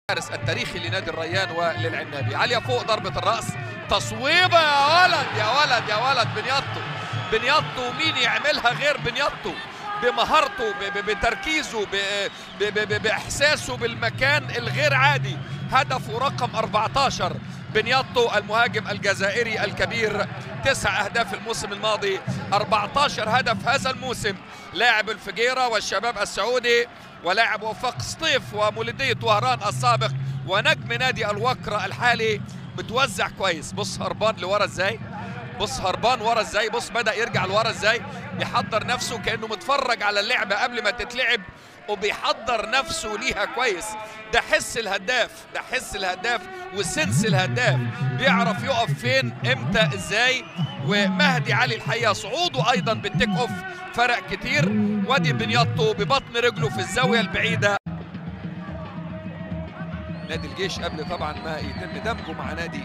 الحارس التاريخي لنادي الريان وللعنابي عاليه فوق ضربه الراس تصويبه يا ولد يا ولد يا ولد بنياطو بنياطو مين يعملها غير بنياطو بمهارته ب- ب- بتركيزه ب- ب- ب- باحساسه بالمكان الغير عادي هدفه رقم 14 بنياطو المهاجم الجزائري الكبير تسع اهداف الموسم الماضي 14 هدف هذا الموسم لاعب الفجيره والشباب السعودي ولاعب وفاق سطيف ومولوديه وهران السابق ونجم نادي الوكره الحالي متوزع كويس بص هربان لورا ازاي بص هربان ورا ازاي بص بدا يرجع لورا ازاي بيحضر نفسه كانه متفرج على اللعبه قبل ما تتلعب وبيحضر نفسه ليها كويس ده حس الهداف ده حس الهداف وسنس الهداف بيعرف يقف فين امتى ازاي ومهدي علي الحقيقه صعوده ايضا بالتيك اوف فرق كتير وادي بنياطو ببطن رجله في الزاويه البعيده نادي الجيش قبل طبعا ما يتم دمجه مع نادي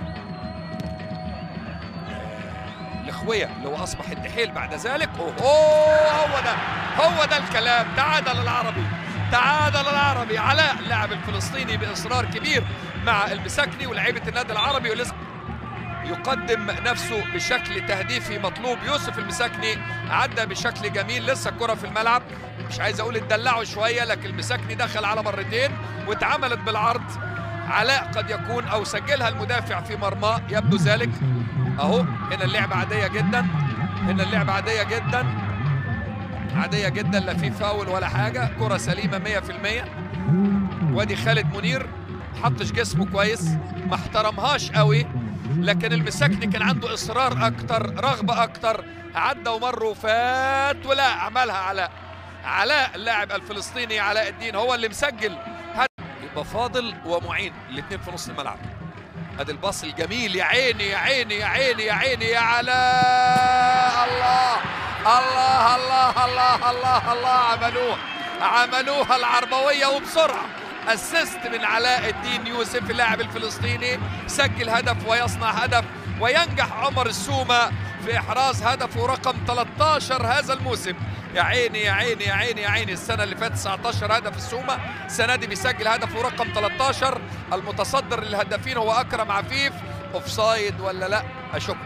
الاخويه اللي هو اصبح الدحيل بعد ذلك اوه هو ده هو ده الكلام تعادل العربي تعادل العربي علاء اللاعب الفلسطيني باصرار كبير مع المساكني ولاعيبه النادي العربي ولسه يقدم نفسه بشكل تهديفي مطلوب يوسف المساكني عدى بشكل جميل لسه الكره في الملعب مش عايز اقول اتدلعوا شويه لكن المساكني دخل على مرتين واتعملت بالعرض علاء قد يكون او سجلها المدافع في مرماه يبدو ذلك اهو هنا اللعبه عاديه جدا هنا اللعبه عاديه جدا عاديه جدا لا في فاول ولا حاجه كره سليمه 100% وادي خالد منير حطش جسمه كويس ما احترمهاش قوي لكن المساكني كان عنده اصرار اكتر رغبه اكتر عدى ومر وفات ولا عملها علاء علاء اللاعب الفلسطيني علاء الدين هو اللي مسجل يبقى فاضل ومعين الاثنين في نص الملعب ادي الباص الجميل يا عيني يا عيني يا عيني يا عيني يا علاء الله الله الله الله الله الله عملوها عملوها العربويه وبسرعه اسيست من علاء الدين يوسف اللاعب الفلسطيني سجل هدف ويصنع هدف وينجح عمر السومه في احراز هدفه رقم 13 هذا الموسم يا عيني يا عيني يا عيني يا عيني السنه اللي فاتت 19 هدف السومه السنه دي بيسجل هدفه رقم 13 المتصدر للهدافين هو اكرم عفيف اوفسايد ولا لا اشك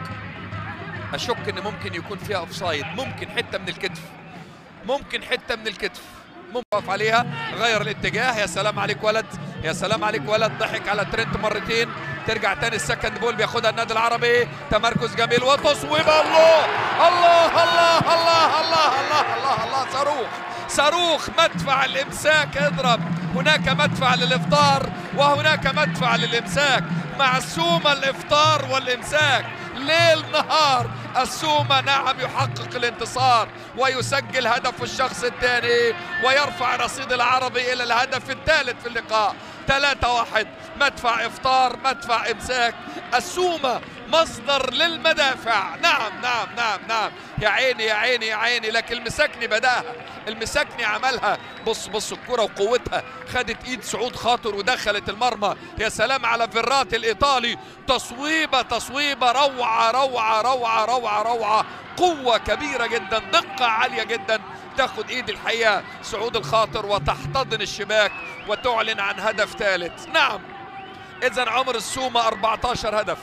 اشك ان ممكن يكون فيها اوفسايد ممكن حته من الكتف ممكن حته من الكتف ممكن يقف عليها غير الاتجاه يا سلام عليك ولد يا سلام عليك ولد ضحك على ترنت مرتين ترجع تاني السكند بول بياخدها النادي العربي تمركز جميل وتصويب الله الله الله الله الله الله الله الله صاروخ صاروخ مدفع الامساك اضرب هناك مدفع للافطار وهناك مدفع للامساك مع السومه الافطار والامساك ليل نهار السومة نعم يحقق الانتصار ويسجل هدف الشخص الثاني ويرفع رصيد العربي إلى الهدف الثالث في اللقاء 3 واحد مدفع إفطار مدفع إمساك السومة مصدر للمدافع نعم نعم نعم نعم يا عيني يا عيني يا عيني لكن المساكني بداها المساكني عملها بص بص الكرة وقوتها خدت ايد سعود خاطر ودخلت المرمى يا سلام على فيرات الايطالي تصويبة تصويبة روعة روعة روعة روعة روعة قوة كبيرة جدا دقة عالية جدا تاخد ايد الحقيقة سعود الخاطر وتحتضن الشباك وتعلن عن هدف ثالث نعم اذا عمر السومة 14 هدف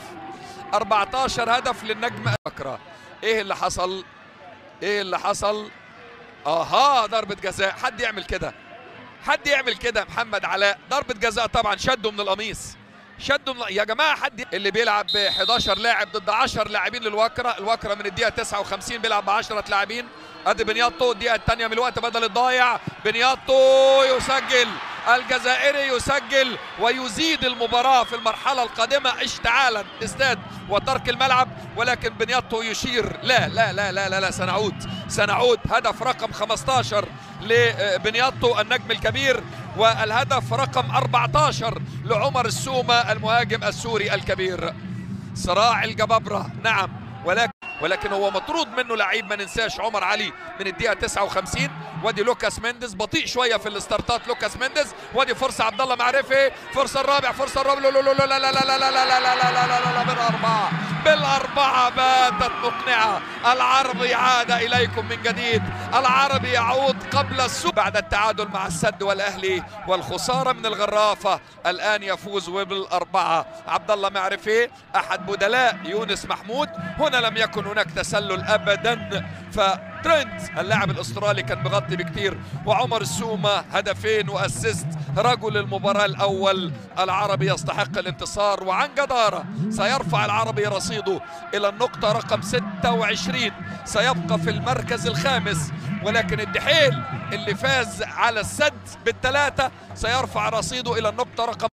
14 هدف للنجم أكرا ايه اللي حصل ايه اللي حصل اها ضربة جزاء حد يعمل كده حد يعمل كده محمد علاء ضربة جزاء طبعا شده من القميص شدوا من... يا جماعه حد اللي بيلعب ب 11 لاعب ضد 10 لاعبين للوكره الوكره من الدقيقه 59 بيلعب ب 10 لاعبين ادي بنياطو الدقيقه الثانيه من الوقت بدل الضايع بنياطو يسجل الجزائري يسجل ويزيد المباراه في المرحله القادمه اشتعالا استاد وترك الملعب ولكن بنياطو يشير لا لا لا لا لا, لا سنعود سنعود هدف رقم 15 لبنياطو النجم الكبير والهدف رقم 14 لعمر السومة المهاجم السوري الكبير صراع الجبابرة نعم ولكن ولكن هو مطرود منه لعيب ما ننساش عمر علي من الدقيقة 59 وادي لوكاس مينديز بطيء شوية في الاستارتات لوكاس مينديز وادي فرصة عبد الله معرفي فرصة الرابع فرصة الرابع لا لا لا لا لا لا لا لا لا لا لا لا لا لا من أربعة بالأربعة باتت مقنعة العربي عاد إليكم من جديد العربي يعود قبل السوق بعد التعادل مع السد والأهلي والخسارة من الغرافة الآن يفوز وبالأربعة عبد الله معرفي أحد بدلاء يونس محمود هنا لم يكن هناك تسلل أبدا فترنت اللاعب الأسترالي كان بغطي بكتير وعمر السومة هدفين وأسيست رجل المباراة الأول العربي يستحق الانتصار وعن جدارة سيرفع العربي رصيده إلى النقطة رقم 26 سيبقى في المركز الخامس ولكن الدحيل اللي فاز على السد بالثلاثة سيرفع رصيده إلى النقطة رقم